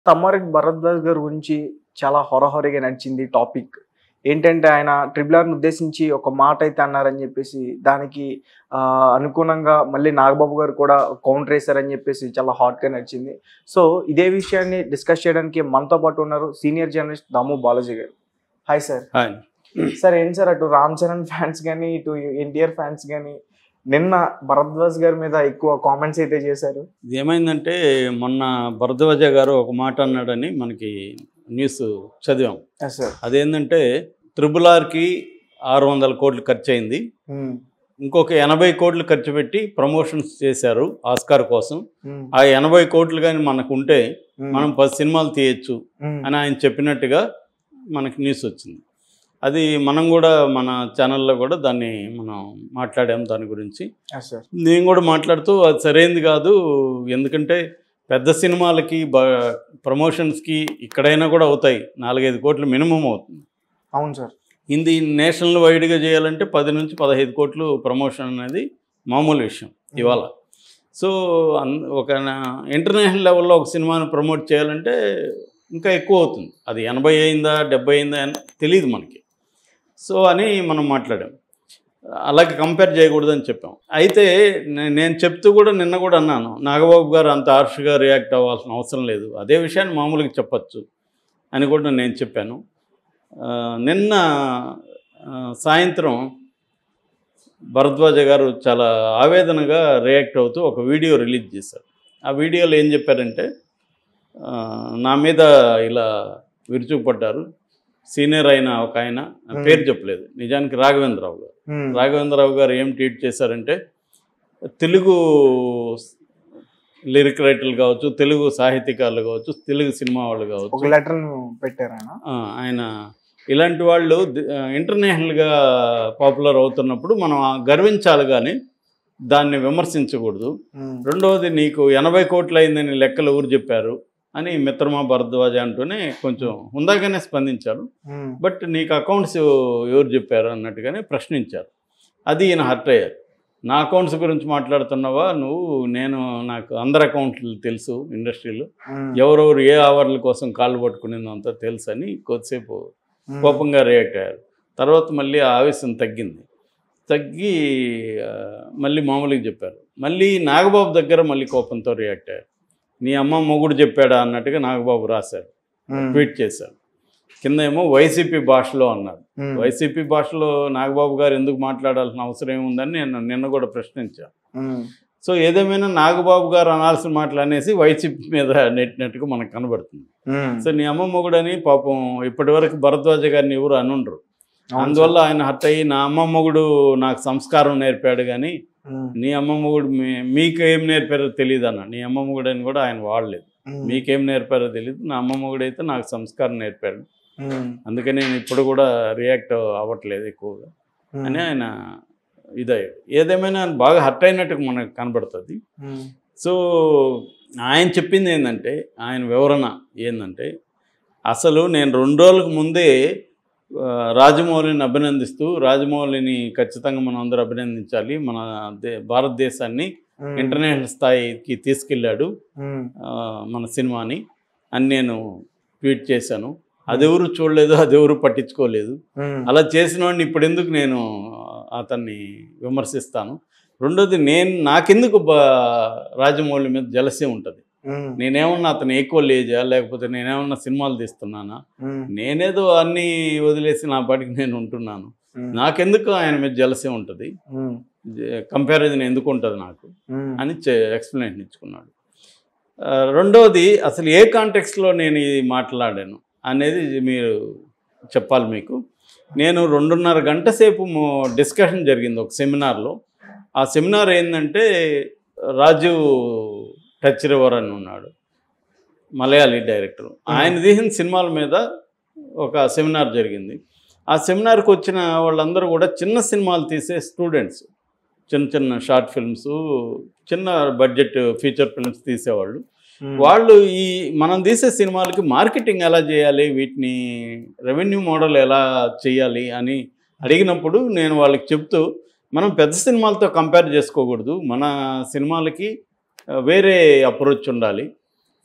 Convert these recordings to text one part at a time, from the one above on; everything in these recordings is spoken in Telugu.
తమ్మరెడ్డి భరద్వాజ్ గారి గురించి చాలా హొరహొరగా నడిచింది టాపిక్ ఏంటంటే ఆయన ట్రిపుల్ ఆర్ని ఉద్దేశించి ఒక మాట అయితే అన్నారని చెప్పేసి దానికి ఆ, అనుగుణంగా మళ్ళీ నాగబాబు గారు కూడా కౌంటర్ వేశారని చెప్పేసి చాలా హాట్గా నడిచింది సో ఇదే విషయాన్ని డిస్కస్ చేయడానికి మనతో పాటు ఉన్నారు సీనియర్ జర్నలిస్ట్ దాము బాలాజీ గారు హాయ్ సార్ హాయ్ సార్ ఏంటి సార్ అటు రామ్ చరణ్ ఫ్యాన్స్ కానీ ఇటు ఎన్టీఆర్ ఫ్యాన్స్ కానీ నిన్న భరద్వాజ్ గారి మీద ఎక్కువ కామెంట్స్ అయితే చేశారు ఇది ఏమైందంటే మొన్న భరద్వాజ గారు ఒక మాట అన్నాడని మనకి న్యూస్ చదివాం సార్ అదేంటంటే త్రిబుల్ ఆర్కి ఆరు వందల కోట్లు ఖర్చు అయింది ఇంకొక ఎనభై కోట్లు ఖర్చు పెట్టి ప్రమోషన్స్ చేశారు ఆస్కార్ కోసం ఆ ఎనభై కోట్లు కానీ మనకు ఉంటే మనం పది సినిమాలు తీయచ్చు అని ఆయన చెప్పినట్టుగా మనకి న్యూస్ వచ్చింది అది మనం కూడా మన ఛానల్లో కూడా దాన్ని మనం మాట్లాడాం దాని గురించి సార్ నేను కూడా మాట్లాడుతూ అది సరైనది కాదు ఎందుకంటే పెద్ద సినిమాలకి బ ప్రమోషన్స్కి ఇక్కడైనా కూడా అవుతాయి నాలుగైదు కోట్లు మినిమం అవుతుంది అవును సార్ హిందీ నేషనల్ వైడ్గా చేయాలంటే పది నుంచి పదహైదు కోట్లు ప్రమోషన్ అనేది మామూలు విషయం ఇవాళ సో అన్ ఒక ఇంటర్నేషనల్ లెవెల్లో ఒక సినిమాను ప్రమోట్ చేయాలంటే ఇంకా ఎక్కువ అవుతుంది అది ఎనభై అయిందా డెబ్బై అయిందా అని తెలియదు మనకి సో అని మనం మాట్లాడాం అలాగే కంపేర్ చేయకూడదని చెప్పాం అయితే నే- నేను చెప్తూ కూడా నిన్న కూడా అన్నాను నాగబాబు గారు అంత హార్ష్గా రియాక్ట్ అవ్వాల్సిన అవసరం లేదు అదే విషయాన్ని మామూలుగా చెప్పచ్చు అని కూడా నేను చెప్పాను ఆ, నిన్న ఆ, సాయంత్రం భరద్వాజ గారు చాలా ఆవేదనగా రియాక్ట్ అవుతూ ఒక వీడియో రిలీజ్ చేశారు ఆ వీడియోలో ఏం చెప్పారంటే ఆ, నా మీద ఇలా విరుచుకుపడ్డారు సీనియర్ అయిన ఒక ఆయన నా పేరు చెప్పలేదు నిజానికి రాఘవేంద్రరావు గారు రాఘవేంద్రరావు గారు ఏం ట్వీట్ చేశారంటే తెలుగు లిరిక్ రైటర్లు కావచ్చు తెలుగు సాహిత్యకారులు కావచ్చు తెలుగు సినిమా వాళ్ళు ఒక కావచ్చు లెటర్ పెట్టారు ఆయన ఆ, ఆయన ఇలాంటి వాళ్ళు ది- ఆ, ఇంటర్నేషనల్గా పాపులర్ అవుతున్నప్పుడు మనం ఆ గర్వించాలి కానీ దాన్ని విమర్శించకూడదు రెండవది నీకు ఎనభై కోట్లు అయిందని లెక్కలు ఊరు చెప్పారు అని మిత్రమా భరద్వాజ అంటూనే కొంచెం హుందాగానే స్పందించారు బట్ నీకు అకౌంట్స్ ఎవరు చెప్పారు అన్నట్టుగానే ప్రశ్నించారు అది ఈయన హర్ట్ అయ్యారు నా అకౌంట్స్ గురించి మాట్లాడుతున్నావా నువ్వు నేను నాకు అందరి అకౌంట్లు తెలుసు ఇండస్ట్రీలో ఎవరెవరు ఏ అవర్ల కోసం కాళ్ళు పట్టుకునేదో అంతా తెలుసు అని కొద్దిసేపు కోపంగా రియాక్ట్ అయ్యారు తర్వాత మళ్ళీ ఆ ఆవేశం తగ్గింది తగ్గి ఆ, మళ్ళీ మామూలుగా చెప్పారు మళ్ళీ నాగబాబు దగ్గర మళ్ళీ కోపంతో రియాక్ట్ అయ్యారు నీ అమ్మ మొగుడు చెప్పాడా అన్నట్టుగా నాగబాబు రాశారు ట్వీట్ చేశారు కింద ఏమో వైసీపీ భాషలో అన్నారు వైసీపీ భాషలో నాగబాబు గారు ఎందుకు మాట్లాడాల్సిన అవసరం ఏముందని నేను నిన్న కూడా ప్రశ్నించాను సో ఏదేమైనా నాగబాబు గారు అనాల్సిన మాటలు అనేసి వైసీపీ మీద నెట్టినట్టుగా మనకు కనబడుతుంది సో నీ అమ్మ మొగుడని పాపం ఇప్పటివరకు భరద్వాజ గారిని ఎవరు అనుండరు అందువల్ల ఆయన హట్ అయ్యి నా అమ్మ మొగుడు నాకు సంస్కారం నేర్పాడు కానీ నీ అమ్మ మొగుడు మీ- మీకు ఏం నేర్పారో తెలియదు అన్న నీ అమ్మ మొగుడు అని కూడా ఆయన వాడలేదు మీకేం నేర్పారో తెలియదు నా అమ్మ మొగుడు అయితే నాకు సంస్కారం నేర్పాడు అందుకని నేను ఇప్పుడు కూడా రియాక్ట్ అవ్వట్లేదు ఎక్కువగా అని ఆయన ఇదయ్యాడు ఏదేమైనా ఆయన బాగా హర్ట్ అయినట్టుగా మనకు కనబడుతుంది సో ఆయన చెప్పింది ఏంటంటే ఆయన వివరణ ఏంటంటే అసలు నేను రెండు రోజులకు ముందే ఆ, రాజమౌళిని అభినందిస్తూ రాజమౌళిని ఖచ్చితంగా మనం అందరూ అభినందించాలి మన దే భారతదేశాన్ని ఇంటర్నేషనల్ స్థాయికి తీసుకెళ్ళాడు ఆ, మన సినిమాని అని నేను ట్వీట్ చేశాను అదెవరు చూడలేదు అదెవరు పట్టించుకోలేదు అలా చేసిన వాడిని ఇప్పుడు ఎందుకు నేను అతన్ని విమర్శిస్తాను రెండోది నేను నాకెందుకు బా రాజమౌళి మీద జలసే ఉంటుంది నేనేమన్నా అతను ఈక్వల్ ఏజా లేకపోతే నేనేమన్నా సినిమాలు తీస్తున్నానా నేనేదో అన్నీ వదిలేసి నా పాటికి నేను ఉంటున్నాను నాకెందుకు ఆయన మీద జలసే ఉంటుంది కంపారిజన్ ఎందుకు ఉంటుంది నాకు అని ఎక్స్ప్లెనేషన్ ఇచ్చుకున్నాడు ఆ, రెండవది అసలు ఏ కాంటెక్స్లో నేను ఇది మాట్లాడాను అనేది మీరు చెప్పాలి మీకు నేను రెండున్నర గంట సేపు డిస్కషన్ జరిగింది ఒక సెమినార్లో ఆ సెమినార్ ఏంటంటే రాజు టచ్ రివర్ అని ఉన్నాడు మలయాళీ డైరెక్టర్ ఆయన తీసిన సినిమాల మీద ఒక సెమినార్ జరిగింది ఆ సెమినార్కి వచ్చిన వాళ్ళందరూ కూడా చిన్న సినిమాలు తీసే స్టూడెంట్స్ చిన్న చిన్న షార్ట్ ఫిల్మ్స్ చిన్న బడ్జెట్ ఫీచర్ ఫిల్మ్స్ తీసేవాళ్ళు వాళ్ళు ఈ మనం తీసే సినిమాలకి మార్కెటింగ్ ఎలా చేయాలి వీటిని రెవెన్యూ మోడల్ ఎలా చేయాలి అని అడిగినప్పుడు నేను వాళ్ళకి చెప్తూ మనం పెద్ద సినిమాలతో కంపేర్ చేసుకోకూడదు మన సినిమాలకి ఆ, వేరే అప్రోచ్ ఉండాలి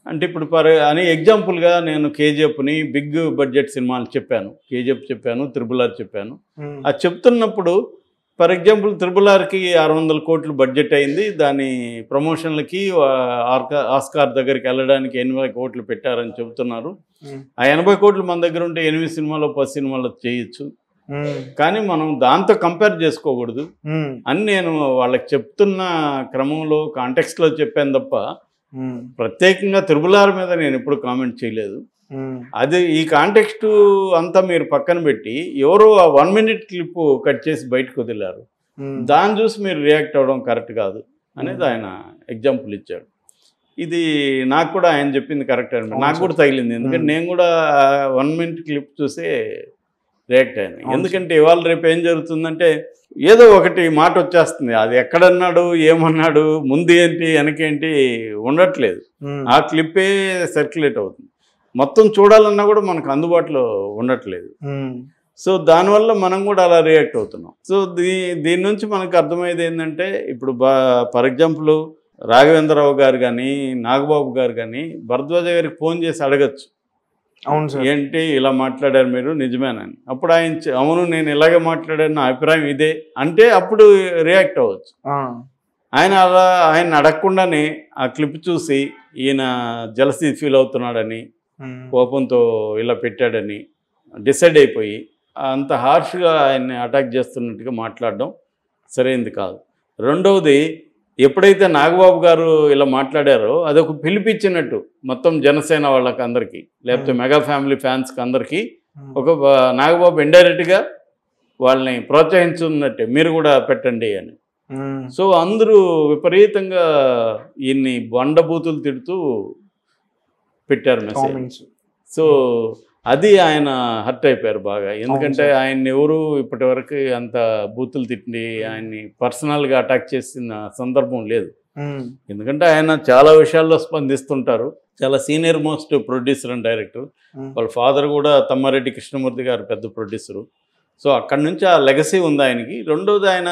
అంటే ఇప్పుడు పర్ అని ఎగ్జాంపుల్గా నేను కేజీఎఫ్ని బిగ్ బడ్జెట్ సినిమాలు చెప్పాను కేజీఎఫ్ చెప్పాను త్రిబుల్ ఆర్ చెప్పాను ఉమ్, అది చెప్తున్నప్పుడు ఫర్ ఎగ్జాంపుల్ త్రిబుల్ ఆర్కి ఆరు వందల కోట్లు బడ్జెట్ అయింది దాని ప్రమోషన్లకి ఆ, ఆర్కా ఆస్కార్ దగ్గరికి వెళ్ళడానికి ఎనభై కోట్లు పెట్టారని చెబుతున్నారు ఉమ్, ఆ ఎనభై కోట్లు మన దగ్గర ఉంటే ఎనిమిది సినిమాలో పది సినిమాలో చేయొచ్చు ఉమ్, కానీ మనం దాంతో కంపేర్ చేసుకోకూడదు ఉమ్, అని నేను వాళ్ళకి చెప్తున్న క్రమంలో కాంటెక్స్ట్లో చెప్పాను తప్ప ఉమ్, ప్రత్యేకంగా త్రిబుల్ ఆర్ మీద నేను ఎప్పుడు కామెంట్ చేయలేదు ఉమ్, అది ఈ కాంటెక్స్ట్ అంతా మీరు పక్కన పెట్టి ఎవరో ఆ వన్ మినిట్ క్లిప్ కట్ చేసి బయటకు వదిలారు ఉమ్, దాన్ని చూసి మీరు రియాక్ట్ అవ్వడం కరెక్ట్ కాదు అనేది ఆయన ఎగ్జాంపుల్ ఇచ్చాడు ఇది నాకు కూడా ఆయన చెప్పింది కరెక్ట్ అనమాట అవును నాకు సార్. కూడా తగిలింది ఎందుకంటే మ్మ్. నేను కూడా వన్ మినిట్ క్లిప్ చూసే రియాక్ట్ అయ్యాను అవును ఎందుకంటే ఇవాళ రేపు ఏం జరుగుతుందంటే ఏదో ఒకటి మాట వచ్చేస్తుంది అది ఎక్కడన్నాడు ఏమన్నాడు ముందు ఏంటి వెనకేంటి ఉండట్లేదు ఉమ్, ఆ క్లిప్పే సర్క్యులేట్ అవుతుంది మొత్తం చూడాలన్నా కూడా మనకు అందుబాటులో ఉండట్లేదు ఉమ్, సో దానివల్ల మనం కూడా అలా రియాక్ట్ అవుతున్నాం సో దీ దీని నుంచి మనకు అర్థమయ్యేది ఏంటంటే ఇప్పుడు బా ఫర్ ఎగ్జాంపుల్ రాఘవేంద్రరావు గారు కానీ నాగబాబు గారు కానీ భరద్వాజ గారికి ఫోన్ చేసి అడగచ్చు అవును సార్ ఏంటి ఇలా మాట్లాడారు మీరు నిజమేనని అప్పుడు ఆయన చె- అవును నేను ఇలాగే మాట్లాడాను నా అభిప్రాయం ఇదే అంటే అప్పుడు రియాక్ట్ అవ్వచ్చు ఆ, ఆయన అలా ఆయన అడగకుండానే ఆ క్లిప్ చూసి ఈయన జలసీ ఫీల్ అవుతున్నాడని ఉమ్, కోపంతో ఇలా పెట్టాడని డిసైడ్ అయిపోయి అంత హార్ష్గా ఆయన్ని అటాక్ చేస్తున్నట్టుగా మాట్లాడడం సరైంది కాదు రెండవది ఎప్పుడైతే నాగబాబు గారు ఇలా మాట్లాడారో అదొక పిలిపిచ్చినట్టు మొత్తం జనసేన వాళ్ళకి అందరికీ లేకపోతే మెగా ఫ్యామిలీ ఫ్యాన్స్కి అందరికీ ఉమ్, ఒక బ- నాగబాబు ఇండైరెక్ట్గా వాళ్ళని ప్రోత్సహించున్నట్టే మీరు కూడా పెట్టండి అని ఉమ్, సో అందరూ విపరీతంగా ఈయన్ని బండబూతులు తిడుతూ పెట్టారు మెసేజ్ కామెంట్స్ సో అది ఆయన హర్ట్ అయిపోయారు బాగా ఎందుకంటే సార్. ఆయన్ని ఎవరు ఇప్పటి వరకు అంత బూతులు తిట్టి ఆయన్ని పర్సనల్గా అటాక్ చేసిన సందర్భం లేదు ఉమ్, ఎందుకంటే ఆయన చాలా విషయాల్లో స్పందిస్తుంటారు చాలా senior most producer and director um, వాళ్ళ ఫాదర్ కూడా తమ్మారెడ్డి కృష్ణమూర్తి గారు పెద్ద ప్రొడ్యూసరు సో అక్కడి నుంచి ఆ లెగసీ ఉంది ఆయనకి రెండోది ఆయన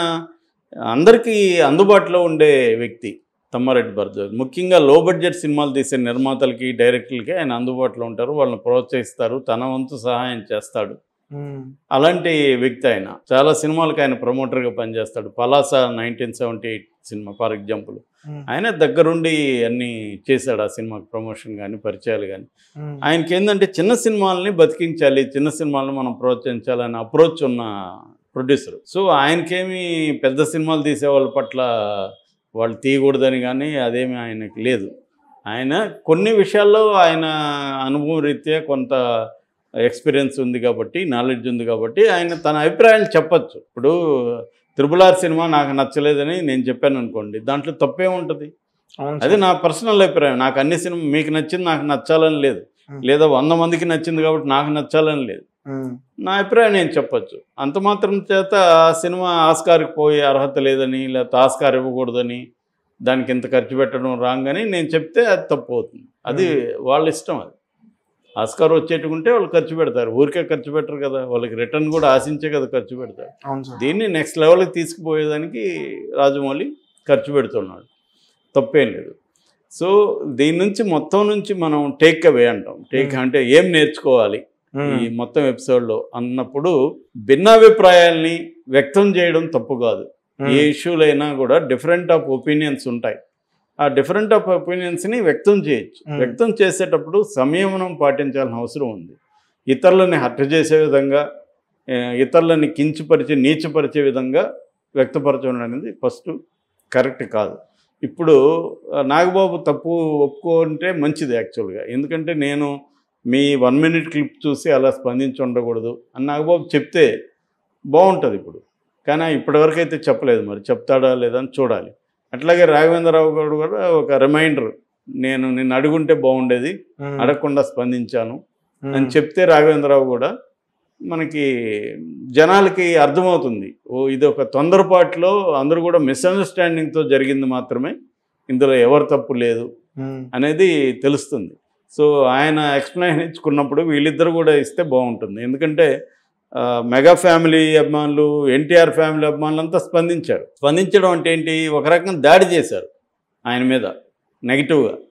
అందరికీ అందుబాటులో ఉండే వ్యక్తి తమ్మారెడ్డి భరద్వాజ్ ముఖ్యంగా లో బడ్జెట్ సినిమాలు తీసే నిర్మాతలకి డైరెక్టర్లకి ఆయన అందుబాటులో ఉంటారు వాళ్ళని ప్రోత్సహిస్తారు తన వంతు సహాయం చేస్తాడు ఉమ్, అలాంటి వ్యక్తి ఆయన చాలా సినిమాలకు ఆయన ప్రమోటర్గా పనిచేస్తాడు పలాస నైన్టీన్ సెవెంటీ ఎయిట్ సినిమా ఫర్ ఎగ్జాంపుల్ ఉమ్, ఆయన దగ్గరుండి అన్నీ చేశాడు ఆ సినిమాకి ప్రమోషన్ కానీ పరిచయాలు కానీ ఉమ్, ఆయనకి ఏంటంటే చిన్న సినిమాలని బతికించాలి చిన్న సినిమాలను మనం ప్రోత్సహించాలని అప్రోచ్ ఉన్న ప్రొడ్యూసర్ సో ఆయనకేమి పెద్ద సినిమాలు తీసే వాళ్ళ పట్ల వాళ్ళు తీయకూడదని కానీ అదేమి ఆయనకి లేదు ఆయన కొన్ని విషయాల్లో ఆయన అనుభవం రీత్యా కొంత ఎక్స్పీరియన్స్ ఉంది కాబట్టి నాలెడ్జ్ ఉంది కాబట్టి ఆయన తన అభిప్రాయాలు చెప్పచ్చు ఇప్పుడు త్రిబుల్ ఆర్ సినిమా నాకు నచ్చలేదని నేను చెప్పాను అనుకోండి దాంట్లో తప్పే ఉంటుంది అవును అది సార్. నా పర్సనల్ అభిప్రాయం నాకు అన్ని సినిమా మీకు నచ్చింది నాకు నచ్చాలని లేదు Hmm. లేదా వంద మందికి నచ్చింది కాబట్టి నాకు నచ్చాలని లేదు ఉమ్, నా అభిప్రాయం నేను చెప్పొచ్చు అంత మాత్రం చేత ఆ సినిమా ఆస్కార్కి పోయే అర్హత లేదని లేకపోతే ఆస్కార్ ఇవ్వకూడదని దానికి ఇంత ఖర్చు పెట్టడం రాంగ్ అని నేను చెప్తే అది తప్పు అవుతుంది అది వాళ్ళ ఇష్టం అది ఆస్కార్ వచ్చేట్టుకుంటే వాళ్ళు ఖర్చు పెడతారు ఊరికే ఖర్చు పెట్టరు కదా వాళ్ళకి రిటర్న్ కూడా ఆశించే కదా ఖర్చు పెడతారు అవును సార్ దీన్ని నెక్స్ట్ లెవెల్కి తీసుకుపోయేదానికి రాజమౌళి ఖర్చు పెడుతున్నాడు తప్పేం లేదు సో దీని నుంచి మొత్తం నుంచి మనం టేక్ అవే అంటాం టేక్ Hmm. అంటే ఏం నేర్చుకోవాలి ఉమ్, ఈ మొత్తం ఎపిసోడ్లో అన్నప్పుడు భిన్నాభిప్రాయాల్ని వ్యక్తం చేయడం తప్పు కాదు ఉమ్, ఏ ఇష్యూలైనా కూడా డిఫరెంట్ ఆఫ్ ఒపీనియన్స్ ఉంటాయి ఆ డిఫరెంట్ ఆఫ్ ఒపీనియన్స్ని వ్యక్తం చేయొచ్చు Hmm. వ్యక్తం చేసేటప్పుడు సంయమనం పాటించాల్సిన అవసరం ఉంది ఇతరులని హర్ట్ చేసే విధంగా ఆ, ఇతరులని కించపరిచి నీచపరిచే విధంగా వ్యక్తపరచడం అనేది ఫస్ట్ కరెక్ట్ కాదు ఇప్పుడు ఆ, నాగబాబు తప్పు ఒప్పుకుంటే మంచిది యాక్చువల్గా ఎందుకంటే నేను మీ వన్ మినిట్ క్లిప్ చూసి అలా స్పందించి ఉండకూడదు అని నాగబాబు చెప్తే బాగుంటుంది ఇప్పుడు కానీ ఇప్పటివరకు అయితే చెప్పలేదు మరి చెప్తాడా లేదా అని చూడాలి అట్లాగే రాఘవేంద్రరావు గారు కూడా ఒక రిమైండర్ నేను నిన్ను అడుగుంటే బాగుండేది ఉమ్, అడగకుండా స్పందించాను ఉమ్, అని చెప్తే రాఘవేంద్రరావు కూడా మనకి జనాలకి అర్థమవుతుంది ఓ ఇది ఒక తొందరపాటులో అందరూ కూడా మిస్అండర్స్టాండింగ్తో జరిగింది మాత్రమే ఇందులో ఎవరు తప్పు లేదు ఉమ్, అనేది తెలుస్తుంది సో ఆయన ఎక్స్ప్లెయిన్ ఇచ్చుకున్నప్పుడు వీళ్ళిద్దరు కూడా ఇస్తే బాగుంటుంది ఎందుకంటే ఆ, మెగా ఫ్యామిలీ అభిమానులు ఎన్టీఆర్ ఫ్యామిలీ అభిమానులు అంతా స్పందించారు స్పందించడం అంటే ఏంటి ఒక రకంగా దాడి చేశారు ఆయన మీద నెగిటివ్గా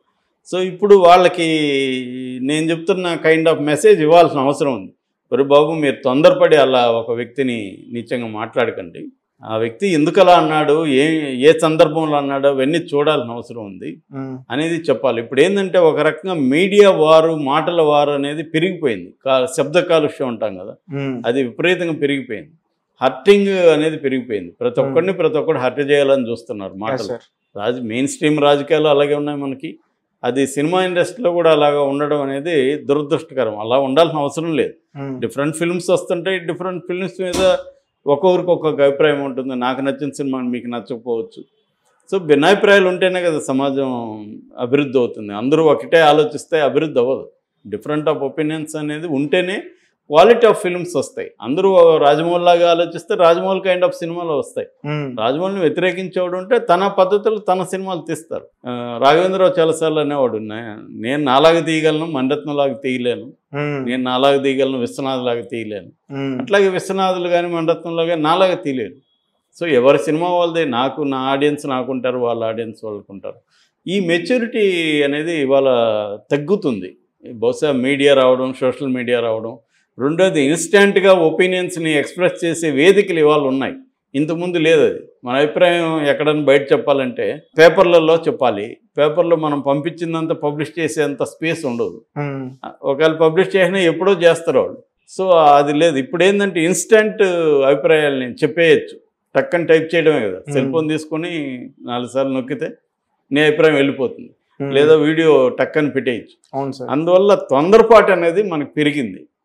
సో ఇప్పుడు వాళ్ళకి నేను చెప్తున్న కైండ్ ఆఫ్ మెసేజ్ ఇవ్వాల్సిన అవసరం ఉంది ఒరే బాబు మీరు తొందరపడి అలా ఒక వ్యక్తిని నీచంగా మాట్లాడకండి ఆ వ్యక్తి ఎందుకు అలా అన్నాడు ఏ ఏ సందర్భంలో అన్నాడో అవన్నీ చూడాల్సిన అవసరం ఉంది ఉమ్, అనేది చెప్పాలి ఇప్పుడు ఏంటంటే ఒక రకంగా మీడియా వారు మాటల వారు అనేది పెరిగిపోయింది కా శబ్ద కాలుష్యం ఉంటాం కదా ఉమ్, అది విపరీతంగా పెరిగిపోయింది హర్టింగ్ అనేది పెరిగిపోయింది ప్రతి ఒక్కరిని ప్రతి ఒక్కరు హర్ట్ చేయాలని చూస్తున్నారు yes, మాటలు sir. రాజ మెయిన్ స్ట్రీమ్ రాజకీయాలు అలాగే ఉన్నాయి మనకి అది సినిమా ఇండస్ట్రీలో కూడా అలాగా ఉండడం అనేది దురదృష్టకరం అలా ఉండాల్సిన అవసరం లేదు ఉమ్, డిఫరెంట్ ఫిల్మ్స్ వస్తుంటాయి డిఫరెంట్ ఫిల్మ్స్ మీద ఒక్కొక్కరికి ఒక్కొక్క అభిప్రాయం ఉంటుంది నాకు నచ్చిన సినిమా మీకు నచ్చకపోవచ్చు సో భిన్నాభిప్రాయాలు ఉంటేనే కదా సమాజం అభివృద్ధి అవుతుంది అందరూ ఒకటే ఆలోచిస్తే అభివృద్ధి అవ్వదు డిఫరెంట్ ఆఫ్ ఒపీనియన్స్ అనేది ఉంటేనే క్వాలిటీ ఆఫ్ ఫిల్మ్స్ వస్తాయి అందరూ రాజమౌళి లాగా ఆలోచిస్తే రాజమౌళి కైండ్ ఆఫ్ సినిమాలు వస్తాయి ఉమ్, రాజమౌళిని వ్యతిరేకించేవాడు ఉంటే తన పద్ధతులు తన సినిమాలు తీస్తారు ఆ, రాఘవేంద్రరావు చాలాసార్లు అనేవాడు "నే- నేను నాలాగా తీయగలను మణరత్నంలాగా తీయలేను ఉమ్, నేను నాలాగా తీయగలను విశ్వనాథ్ లాగా తీయలేను ఉమ్, అట్లాగే విశ్వనాథులు కానీ మణరత్నంలో కానీ నాలాగా తీయలేరు సో ఎవరి సినిమా వాళ్ళదే నాకు నా ఆడియన్స్ నాకుంటారు వాళ్ళ ఆడియన్స్ వాళ్ళకుంటారు ఈ మెచ్యూరిటీ అనేది ఇవాళ తగ్గుతుంది బహుశా మీడియా రావడం సోషల్ మీడియా రావడం రెండోది ఇన్స్టెంట్గా ఒపీనియన్స్ని ఎక్స్ప్రెస్ చేసే వేదికలు ఇవాళ ఉన్నాయి ఇంతకుముందు లేదు అది మన అభిప్రాయం ఎక్కడైనా బయట చెప్పాలంటే పేపర్లలో చెప్పాలి పేపర్లో మనం పంపించిందంత పబ్లిష్ చేసేంత స్పేస్ ఉండదు ఉమ్, ఒకవేళ పబ్లిష్ చేసినా ఎప్పుడో చేస్తారు వాళ్ళు సో అది లేదు ఇప్పుడు ఏంటంటే ఇన్స్టంట్ అభిప్రాయాలని చెప్పేయచ్చు టక్కని టైప్ చేయడమే కదా Hmm. సెల్ ఫోన్ తీసుకొని నాలుగు సార్లు నొక్కితే నీ అభిప్రాయం వెళ్ళిపోతుంది ఉమ్, లేదా వీడియో టక్కని పెట్టేయచ్చు అవును సార్ అందువల్ల తొందరపాటు అనేది మనకు పెరిగింది